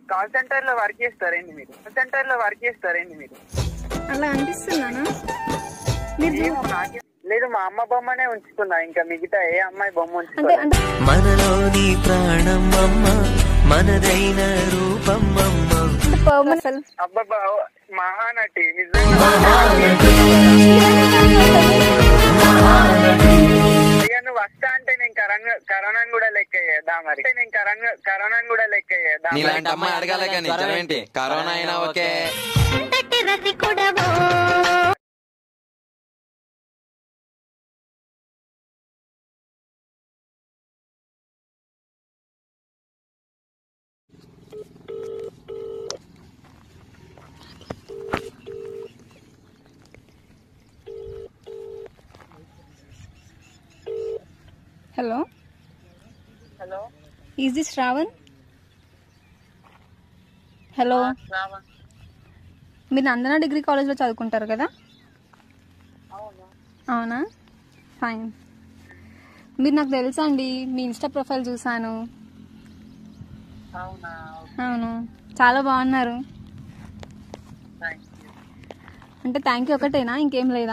Call centre లో work చేస్తారేంటి మీరు కాల్ సెంటర్ లో వర్క్ చేస్తారేంటి మీరు అలా అనిపిస్తున్నానా మీరు చూ- ఏమో నాకే లేదు మా అమ్మ బొమ్మనే ఉంచుకున్నా ఇంకా మిగతా ఏ అమ్మాయి బొమ్మ అంటే ఉంచుకోలేదు అంటే మనలోని ప్రాణం అమ్మ మనదైన రూపం అమ్మ పర్మనెంట్ అసలు అబ్బబ్బా మహానటి నిజంగా ఇక నువ్వు వస్తా అంటే నేను కరోనా కరోనా కూడా లెక్క చేద్దా మరి నేను కరోనా కరోనా కూడా లెక్క చేద్దా మరి. నీలాంటి అమ్మాయి అడగాలి కానీ జ్వరం ఏంటి కరోనా అయినా okay hello hello is this Shravan hello Shravan మీరు నందన డిగ్రీ కాలేజ్లో చదువుకుంటారు కదా అవును అవునా ఫైన్ మీరు నాకు తెలుసా అండి మీ ఇన్స్టా ప్రొఫైల్ చూసాను అవునా అవును చాలా బాగున్నారు థ్యాంక్ యూ అంటే థ్యాంక్ యూ ఒకటేనా ఇంకేం లేదా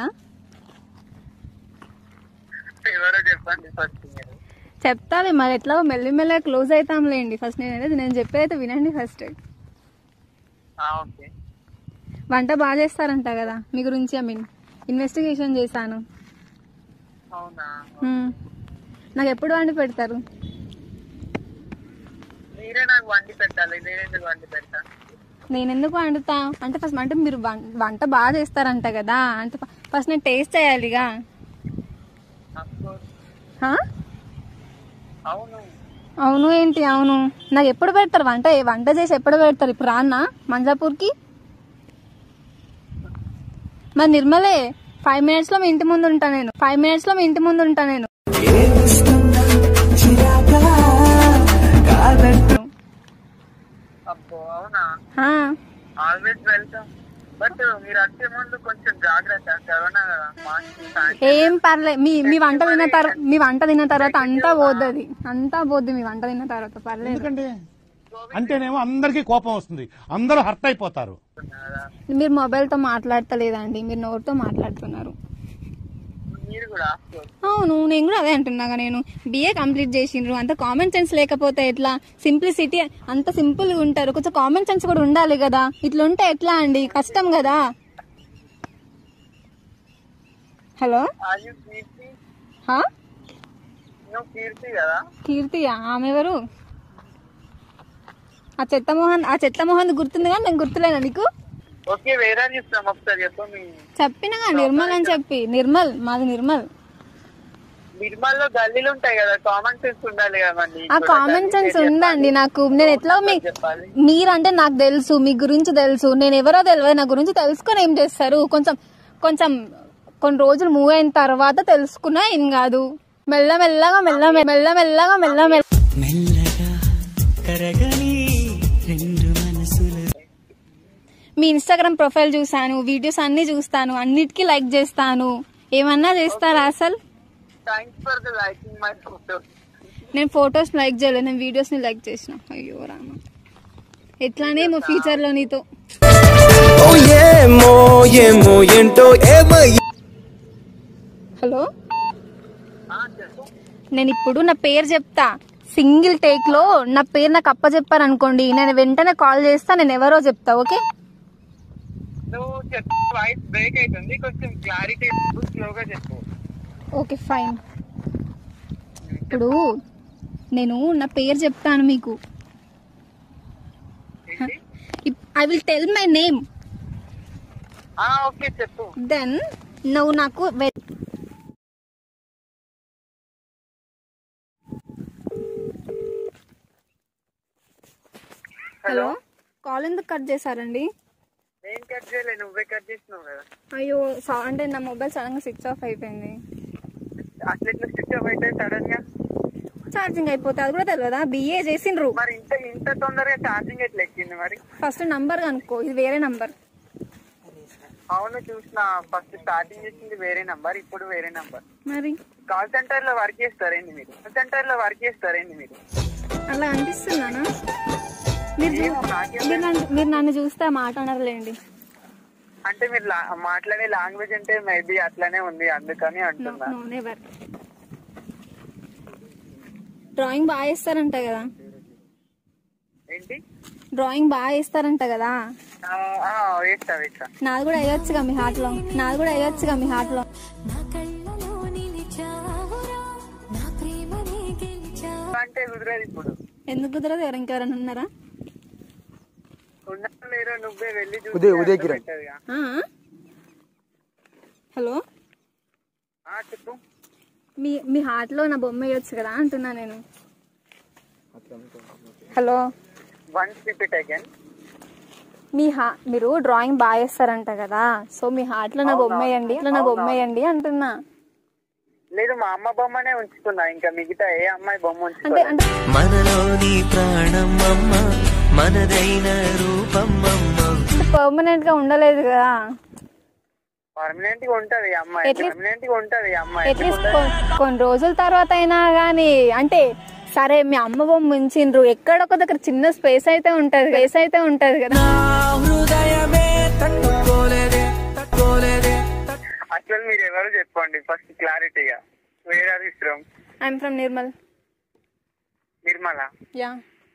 ఎవరో చెప్పండి ఫస్ట్ మీరు చెప్తాలే మరి ఎట్లా మెల్లిమెల్లగా క్లోజ్ అవుతాంలేండి ఫస్ట్ నేను అనేది నేను చెప్పేది వినండి ఫస్ట్ ఆ, ఓకే వంట బాగా చేస్తారంట కదా మీ గురించి ఐ మీన్ ఇన్వెస్టిగేషన్ చేశాను అవునా మ్మ్. నాకు ఎప్పుడు వండి పెడతారు మీరే నాకు వండి పెట్టాలి నేనెందుకు వండి పెడతా నేను ఎందుకు వండుతా అంటే ఫస్ట్ అంటే మీరు వం- వంట బాగా చేస్తారంట కదా అంటే ఫస్ట్ నేను టేస్ట్ చేయాలిగా అఫ్కోర్స్ హా? అవును అవును ఏంటి అవును నాకు ఎప్పుడు పెడతారు వంట ఏ వంట చేసి ఎప్పుడు పెడతారు ఇప్పుడు రాన్నా మంజాపూర్కి మరి నిర్మలే ఫైవ్ మినిట్స్ లో మీ ఇంటి ముందు ఉంటా నేను ఫైవ్ మినిట్స్ లో మీ ఇంటి ముందు ఉంటా నేను అబ్బో అవునా హా. ఆల్వేస్ వెల్కమ్ బట్ మీరు వచ్చే ముందు కొంచెం జాగ్రత్త కరోనా కదా మాస్క్ ఏం పర్లే మీ మీ వంట తిన్న తర్వాత మీ వంట తిన్న తర్వాత అంతా పోద్ది అంతా పోద్ది మీ వంట తిన్న తర్వాత పర్లేదు ఎందుకంటే అంటేనేమో అందరికీ కోపం వస్తుంది అందరూ హర్ట్ అయిపోతారు కదా మీరు మొబైల్ తో మాట్లాడతలేదండి మీరు నోటితో మాట్లాడుతున్నారు మీరు కూడా ఆఫ్కోర్స్ అవును నేను కూడా అదే అంటున్నాగా నేను బిఏ కంప్లీట్ చేసిండ్రు అంత కామన్ సెన్స్ లేకపోతే ఎట్లా సింప్లిసిటీ అంత సింపుల్ గా ఉంటారు కొంచెం కామన్ సెన్స్ కూడా ఉండాలి కదా ఇట్లా ఉంటే ఎట్లా అండి కష్టం కదా హలో ఆర్ యూ కీర్తి హా నువ్వు కీర్తి కదా కీర్తియా ఆమె ఎవరు ఆ చెత్త మోహన్ ఆ చెత్త మోహన్ గుర్తుంది కానీ నేను గుర్తులేనా నీకు ఓకే వేరే చూస్తాం ఒకసారి చెప్పు మీ చెప్పినగా నిర్మల్ అని చెప్పి నిర్మల్ మాది నిర్మల్ నిర్మల్లో గల్లీలు ఉంటాయి కదా కామన్ సెన్స్ ఉండాలి కదా మరి ఆ కామన్ సెన్స్ ఉందండి నాకు నేను ఎట్లా మీ చెప్పాలి మీరంటే నాకు తెలుసు మీ గురించి తెలుసు నేను ఎవరో తెలియదు నా గురించి తెలుసుకొని ఏం చేస్తారు కొంచెం కొంచెం కొన్ని రోజులు మూవ్ అయిన తర్వాత తెలుసుకున్నా ఏం కాదు మెల్లమెల్లగా మెల్ల మెల్లమెల్లగా మెల్లమెల్ల మెల్లగా కరగని రెండు మనసుల మీ ఇన్స్టాగ్రామ్ ప్రొఫైల్ చూసాను వీడియోస్ అన్ని చూస్తాను అన్నిటికీ లైక్ చేస్తాను ఏమన్నా చేస్తారా అసలు thanks for the liking my photo నేను ఫొటోస్ లైక్ చేయలేదు నేను వీడియోస్ ని లైక్ చేసిన అయ్యో రామ ఎట్లానే మా ఫ్యూచర్ లో నీతో ఓ ఏమో ఏమో ఏంటో ఏమో హలో చెప్పు నేను ఇప్పుడు నా పేరు చెప్తా సింగిల్ టేక్ లో నా పేరు నాకు అప్ప చెప్పారనుకోండి నేను వెంటనే కాల్ చేస్తా నేను ఎవరో చెప్తా ఓకే నువ్వు చెప్పు వాయిస్ బ్రేక్ అవుతుంది కొంచెం క్లారిటీ స్లోగా చెప్పు ఓకే ఫైన్ ఇప్పుడు నేను నా పేరు చెప్తాను మీకు ఏంటి I will tell my name ah okay చెప్పు దెన్ నువ్వు నాకు వె- హలో కాల్ ఎందుకు కట్ చేశారండి నేను కట్ చేయలే నువ్వే కట్ చేసినావు కదా అయ్యో సా- అంటే నా మొబైల్ సడన్ గా స్విచ్ ఆఫ్ అయిపోయింది అట్లా ఎట్లా స్విచ్ ఆఫ్ అయితే సడన్ గా ఛార్జింగ్ అయిపోతే అది కూడా తెలియదా బిఏ చేసిండ్రు మరి ఇంత ఇంత తొందరగా ఛార్జింగ్ ఎట్లా ఎక్కింది మరి ఫస్ట్ నంబర్ కనుక్కో ఇది వేరే నంబర్ అవును చూసిన ఫస్ట్ స్టార్టింగ్ చేసింది వేరే నంబర్ ఇప్పుడు వేరే నంబర్ మరి కాల్ సెంటర్ లో వర్క్ చేస్తారేంటి మీరు కాల్ సెంటర్ లో వర్క్ చేస్తారేంటి మీరు అలా అనిపిస్తున్నానా మీరు చూ- ఏమో నాకేం మీరు నన్ను- మీరు నన్ను చూస్తే ఆ మాట అనరులేండి అంటే మీరు లా- మాట్లాడే లాంగ్వేజ్ అంటే మేబీ అట్లనే ఉంది అందుకని నో అంటున్నా నో నెవర్ డ్రాయింగ్ బాగా వేస్తారంట కదా ఏంటి డ్రాయింగ్ బాగా వేస్తారంట కదా ఆ, ఆ, వేస్తా వేస్తా నాది కూడా వేయొచ్చుగా మీ హార్ట్లో నాది కూడా వేయొచ్చుగా మీ హార్ట్లో నా కళ్ళలో నిలిచావురా నా ప్రేమనే గెలిచావు అంటే కుదరదు ఇప్పుడు ఎందుకు కుదరదు ఎవరు ఇంకెవరైనా ఉన్నారా ఉన్నారో లేరో నువ్వే వెళ్ళి చూస్తే ఉదయ్- ఉదయ్ కిరణ్. అర్థమవుతుందిగా. ఆ? హలో ఆ, చెప్పు మీ మీ హార్ట్లో నా బొమ్మ వేయొచ్చు కదా అంటున్నా నేను హలో వన్స్ రిపీట్ అగైన్ మీ హా మీరు డ్రాయింగ్ బాగా వేస్తారంట కదా సో మీ హార్ట్లో నా బొమ్మ వేయండి ఇట్లా నా బొమ్మ వేయండి అంటున్నా లేదు మా అమ్మ బొమ్మనే ఉంచుకున్నా ఇంకా మిగతా ఏ అమ్మాయి బొమ్మ అంటే ఉంచుకోలేదు అంటే మనలోని ప్రాణం అమ్మ మనదైన రూపం అమ్మ పర్మనెంట్ గా ఉండలేదు కదా పర్మనెంట్ గా ఉంటది ఈ అమ్మాయి At least- పర్మనెంట్ గా ఉంటది ఈ అమ్మాయి అట్లీస్ట్ కొన్ని రోజుల తర్వాత అయినా గానీ అంటే సరే మీ అమ్మ బొమ్మ ఉంచిండ్రు ఎక్కడొక దగ్గర చిన్న స్పేస్ అయితే ఉంటది స్పేస్ అయితే ఉంటది కదా హృదయమే తట్టుకోలేదే తట్టుకోలేదే అసలు మీరు ఎవరు చెప్పండి ఫస్ట్ క్లారిటీగా వేరే ఇష్టం I'm from Nirmal Nirmala yeah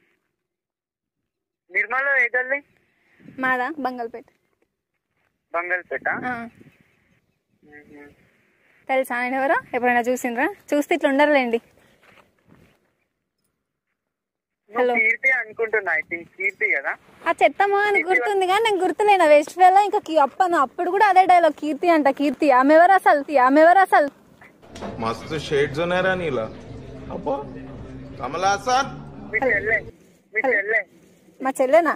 Nirmala ఏదల్లి మాదా బంగల్పేట్ బంగల్పేట ఆ. తెలుసా నేను ఎవరో ఎప్పుడైనా చూసిండ్రా చూస్తే ఇట్లా ఉండరులేండి నువ్వు కీర్తి అనుకుంటున్నా ఐ థింక్ కీర్తి కదా ఆ చెత్తమా అని గుర్తుంది కానీ నాకు గుర్తులేనా వెస్ట్ వేళ ఇంకా కీ- అప్పను అప్పుడు కూడా అదే డైలాగ్ కీర్తి అంట కీర్తి ఆమె ఎవరు అసలు ఆమె ఎవరు అసలు मस्त शेड्स ఉన్నాయి రా నీలా అబ్బో కమల్ హాసన్ మీ చెల్లె మీ చెల్లె మా చెల్లెనా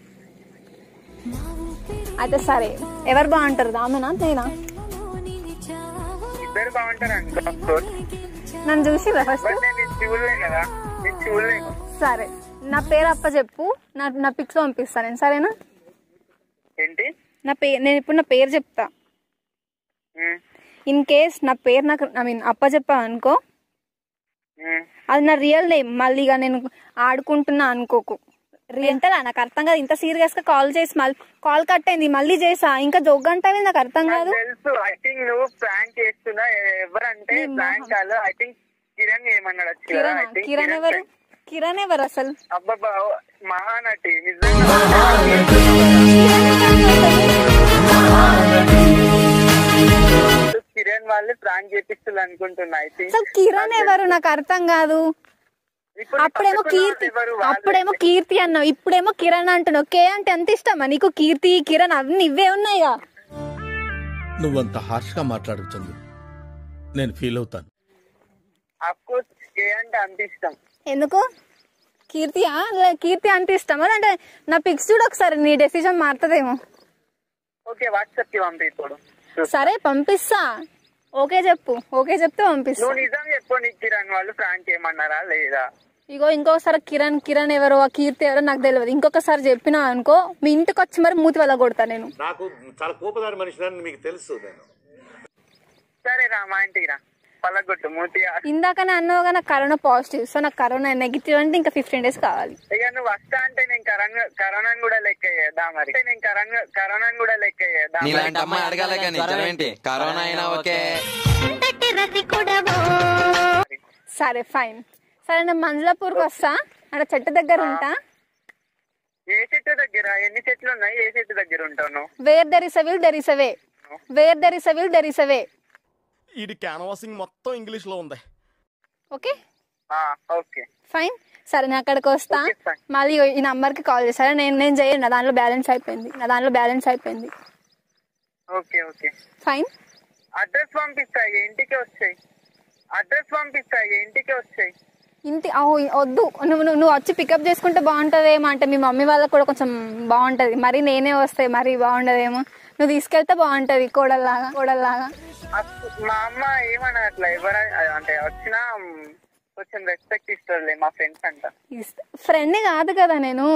అయితే సరే ఎవరు బాగుంటారు ఆమెనా నేనా ఇద్దరు బాగుంటారు అనుకో of course. నన్ను చూసి ఫస్ట్ బట్ నేను ఇది చూడలే కదా నేను చూడలేను సరే నా పేరు అప్ప చెప్పు నా నా పిక్స్ పంపిస్తాను నేను సరేనా ఏంటి నా పేరు నేను ఇప్పుడు నా పేరు చెప్తా ఉమ్, ఇన్ కేస్ నా పేరు నాకు ఐ మీన్ అప్ప చెప్పా అనుకో ఉమ్. అది నా రియల్ నేమ్ మళ్ళీ ఇక నేను ఆడుకుంటున్నా అనుకోకు ఎంతలా నాకు అర్థం కాదు ఇంత సీరియస్ గా కాల్ చేసి మళ్ళీ కాల్ కట్ అయింది మళ్ళీ చేసా ఇంకా జోగ్ అంటావి నాకు అర్థం కాదు నాకు తెలుసు ఐ థింక్ నువ్వు ప్రాంక్ చేస్తున్నా ఎ- ఎవరంటే నీ మొహం. ప్రాంక్ కాదు ఐ థింక్ కిరణ్ ఏమన్నాడు వచ్చి కదా కిరణ్ I think కిరణ్ కిరణ్ ఎవరు కిరణ్ ఎవరు అసలు అబ్బబ్బా ఓ, మహానటి నిజంగా కిరణ్ వాళ్ళు ప్రాంక్ చేపిస్తున్నారు అనుకుంటున్నా ఐ థింక్ అసలు కిరణ్ ఎవరు నాకు అర్థం కాదు అప్పుడేమో కీర్తి అప్పుడేమో కీర్తి అన్నావు ఇప్పుడేమో కిరణ్ అంటున్నావు కే అంటే ఎంత ఇష్టమా నీకు కీర్తి కిరణ్ అన్ని ఇవే ఉన్నాయా నువ్వంత హార్ష్గా మాట్లాడకు చందు నేను ఫీల్ అవుతాను కోర్స్ కే అంటే అంత ఇష్టం ఎందుకు కీర్తియా లే, కీర్తి అంటే ఇష్టమా అంటే నా పిక్స్ చూడు ఒకసారి నీ డెసిషన్ మారుతుందేమో ఓకే వాట్సాప్ కి పంపి ఇప్పుడు సరే పంపిస్తా ఓకే చెప్పు ఓకే చెప్తే పంపిస్తా నువ్వు నిజం చెప్పు నీ కిరణ్ వాళ్ళు ప్రాంక్ చేయమన్నారా లేదా ఇగో ఇంకొకసారి కిరణ్ కిరణ్ ఎవరో ఆ కీర్తి ఎవరో నాకు తెలియదు ఇంకొకసారి చెప్పినా అనుకో మీ ఇంటికి వచ్చి మరి మూతి వల్ల కొడతా నేను నాకు చాలా కోపదారి మనిషి మీకు తెలుసు నేను సరే రా మా ఇంటికి రా పలగొట్టు మూతిగా ఇందాకనే అన్నావు నాకు కరోనా పాజిటివ్ సో నాకు కరోనా నెగిటివ్ అంటే ఇంకా ఫిఫ్టీన్ డేస్ కావాలి ఇక నువ్వు వస్తా అంటే నేను కరోనా కరోనాని కూడా లెక్క చేద్దాం మరి నేను కరోనా కరోనాని కూడా లెక్క చేద్దాం నీలాంటి అమ్మాయి అడగాలి కానీ జనం ఏంటి కరోనా అయినా ఓకే సరే ఫైన్ సరే నేను మంజులాపూర్కి వస్తా అక్కడ చెట్టు దగ్గర ఉంటా ఏ చెట్టు దగ్గర ఎన్ని చెట్లు ఉన్నాయి ఏ చెట్టు దగ్గర ఉంటావు నువ్వు where there is will there is a way where there is will there is a way ఇది క్యాన్వాసింగ్ మొత్తం ఇంగ్లీష్లో ఉంది ఓకే ఆ, ఓకే ఫైన్ సరే నేను అక్కడికి వస్తా Okay, fine. మళ్ళీ ఈ నంబర్కి కాల్ చేస్తారా నేను నేను చేయను నా దాంట్లో బ్యాలెన్స్ అయిపోయింది నా దాంట్లో బ్యాలెన్స్ అయిపోయింది ఓకే ఓకే ఫైన్ అడ్రస్ పంపిస్తా ఇక ఇంటికి వచ్చాయి అడ్రస్ పంపిస్తా ఇక ఇంటికి వచ్చాయి ఇంటి అహో, వద్దు నువ్వు నువ్వు నువ్వు వచ్చి పికప్ చేసుకుంటే బాగుంటుందేమో అంటే మీ మమ్మీ వాళ్ళకి కూడా కొంచెం బాగుంటుంది మరి నేనే వస్తే మరి బాగుండదేమో నువ్వు తీసుకెళ్తే బాగుంటుంది కోడల్లాగా కోడల్లాగా అప్పు- మా అమ్మ ఏమన్నా అట్లా ఎవరైనా అంటే వచ్చినా మ్, కొంచెం రెస్పెక్ట్ ఇస్తారులే మా ఫ్రెండ్స్ అంట ఫ్రెండ్ కాదు కదా నేను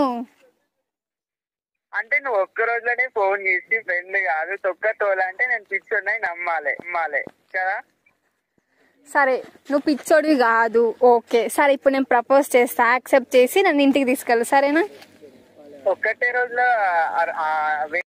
అంటే నువ్వు ఒక్క రోజులోనే ఫోన్ చేసి ఫ్రెండ్ కాదు తొక్క తోల అంటే నేను పిచ్చున్నాయి నమ్మాలి నమ్మాలి కదా సరే నువ్వు పిచ్చోడివి కాదు ఓకే సరే ఇప్పుడు నేను ప్రపోజ్ చేస్తా యాక్సెప్ట్ చేసి నన్ను ఇంటికి తీసుకెళ్ళు సరేనా ఒక్కటే రోజులో ఆ- ఆ